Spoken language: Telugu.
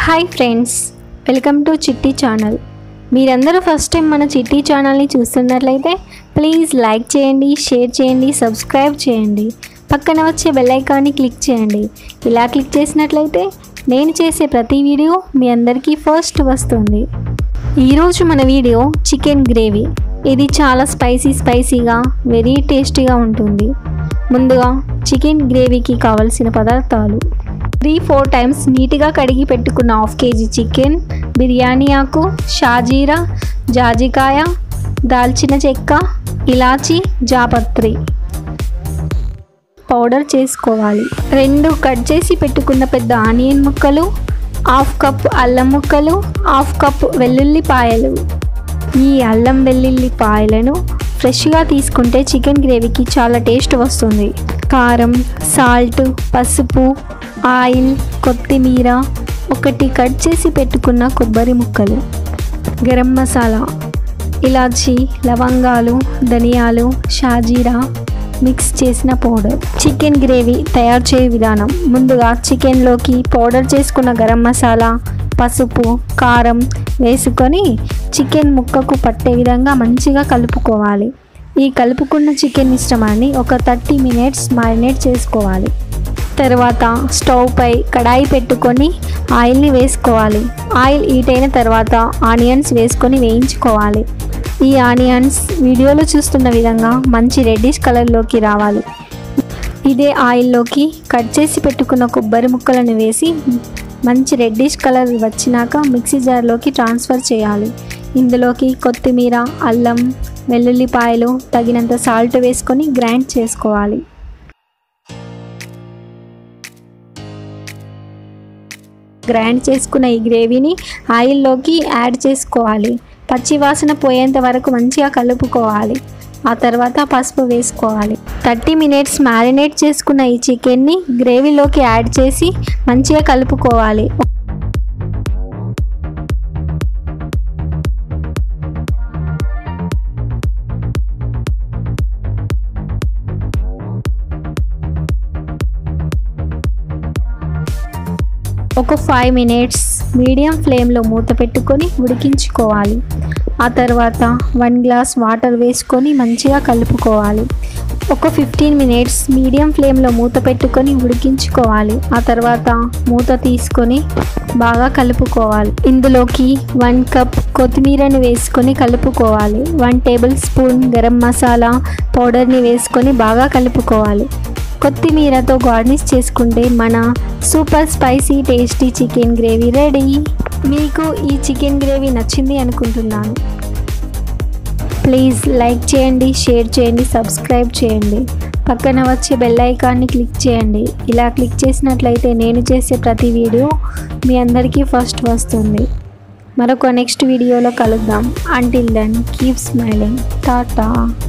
hi friends welcome to Chitti channel మీరందరూ ఫస్ట్ టైం మన చిట్టి ఛానల్ని చూస్తున్నట్లయితే ప్లీజ్ లైక్ చేయండి షేర్ చేయండి సబ్స్క్రైబ్ చేయండి పక్కన వచ్చే బెల్ ఐకాన్ని క్లిక్ చేయండి ఇలా క్లిక్ చేసినట్లయితే నేను చేసే ప్రతి వీడియో మీ అందరికీ ఫస్ట్ వస్తుంది ఈరోజు మన వీడియో చికెన్ గ్రేవీ ఇది చాలా స్పైసీ స్పైసీగా వెరీ టేస్టీగా ఉంటుంది ముందుగా చికెన్ గ్రేవీకి కావలసిన పదార్థాలు త్రీ ఫోర్ టైమ్స్ నీట్గా కడిగి పెట్టుకున్న హాఫ్ కేజీ చికెన్ బిర్యానీ ఆకు షాజీరా జాజికాయ దాల్చిన చెక్క ఇలాచి జాపత్రి పౌడర్ చేసుకోవాలి రెండు కట్ చేసి పెట్టుకున్న పెద్ద ఆనియన్ ముక్కలు హాఫ్ కప్ అల్లం ముక్కలు హాఫ్ కప్ వెల్లుల్లిపాయలు ఈ అల్లం వెల్లుల్లిపాయలను ఫ్రెష్గా తీసుకుంటే చికెన్ గ్రేవీకి చాలా టేస్ట్ వస్తుంది కారం సాల్ట్ పసుపు ఆయిల్ కొత్తిమీర ఒకటి కట్ చేసి పెట్టుకున్న కొబ్బరి ముక్కలు గరం మసాలా ఇలాచి లవంగాలు ధనియాలు షాజీరా మిక్స్ చేసిన పౌడర్ చికెన్ గ్రేవీ తయారు చేయే విధానం ముందుగా చికెన్లోకి పౌడర్ చేసుకున్న గరం మసాలా పసుపు కారం వేసుకొని చికెన్ ముక్కకు పట్టే విధంగా మంచిగా కలుపుకోవాలి ఈ కలుపుకున్న చికెన్ మిశ్రమాన్ని ఒక థర్టీ మినిట్స్ మారినేట్ చేసుకోవాలి తర్వాత స్టవ్ పై కడాయి పెట్టుకొని ఆయిల్ని వేసుకోవాలి ఆయిల్ హీట్ అయిన తర్వాత ఆనియన్స్ వేసుకొని వేయించుకోవాలి ఈ ఆనియన్స్ వీడియోలో చూస్తున్న విధంగా మంచి రెడ్డిష్ కలర్లోకి రావాలి ఇదే ఆయిల్లోకి కట్ చేసి పెట్టుకున్న కొబ్బరి ముక్కలను వేసి మంచి రెడ్డిష్ కలర్ వచ్చినాక మిక్సీ జార్లోకి ట్రాన్స్ఫర్ చేయాలి ఇందులోకి కొత్తిమీర అల్లం వెల్లుల్లిపాయలు తగినంత సాల్ట్ వేసుకొని గ్రైండ్ చేసుకోవాలి గ్రైండ్ చేసుకున్న ఈ గ్రేవీని ఆయిల్లోకి యాడ్ చేసుకోవాలి పచ్చి వాసన పోయేంత వరకు మంచిగా కలుపుకోవాలి ఆ తర్వాత పసుపు వేసుకోవాలి థర్టీ మినిట్స్ మ్యారినేట్ చేసుకున్న ఈ చికెన్ని గ్రేవీలోకి యాడ్ చేసి మంచిగా కలుపుకోవాలి ఒక ఫైవ్ మినిట్స్ మీడియం ఫ్లేమ్లో మూత పెట్టుకొని ఉడికించుకోవాలి ఆ తర్వాత వన్ గ్లాస్ వాటర్ వేసుకొని మంచిగా కలుపుకోవాలి ఒక ఫిఫ్టీన్ మినిట్స్ మీడియం ఫ్లేమ్లో మూత పెట్టుకొని ఉడికించుకోవాలి ఆ తర్వాత మూత తీసుకొని బాగా కలుపుకోవాలి ఇందులోకి వన్ కప్ కొత్తిమీరని వేసుకొని కలుపుకోవాలి one tablespoon garam masala పౌడర్ని వేసుకొని బాగా కలుపుకోవాలి కొత్తిమీరతో గార్నిష్ చేసుకుంటే మన super spicy tasty chicken gravy ready మీకు ఈ చికెన్ గ్రేవీ నచ్చింది అనుకుంటున్నాను ప్లీజ్ లైక్ చేయండి షేర్ చేయండి సబ్స్క్రైబ్ చేయండి పక్కన వచ్చే బెల్ ఐకాన్ని క్లిక్ చేయండి ఇలా క్లిక్ చేసినట్లయితే నేను చేసే ప్రతి వీడియో మీ అందరికీ ఫస్ట్ వస్తుంది మరొక నెక్స్ట్ వీడియోలో కలుద్దాం until then keep smiling Tata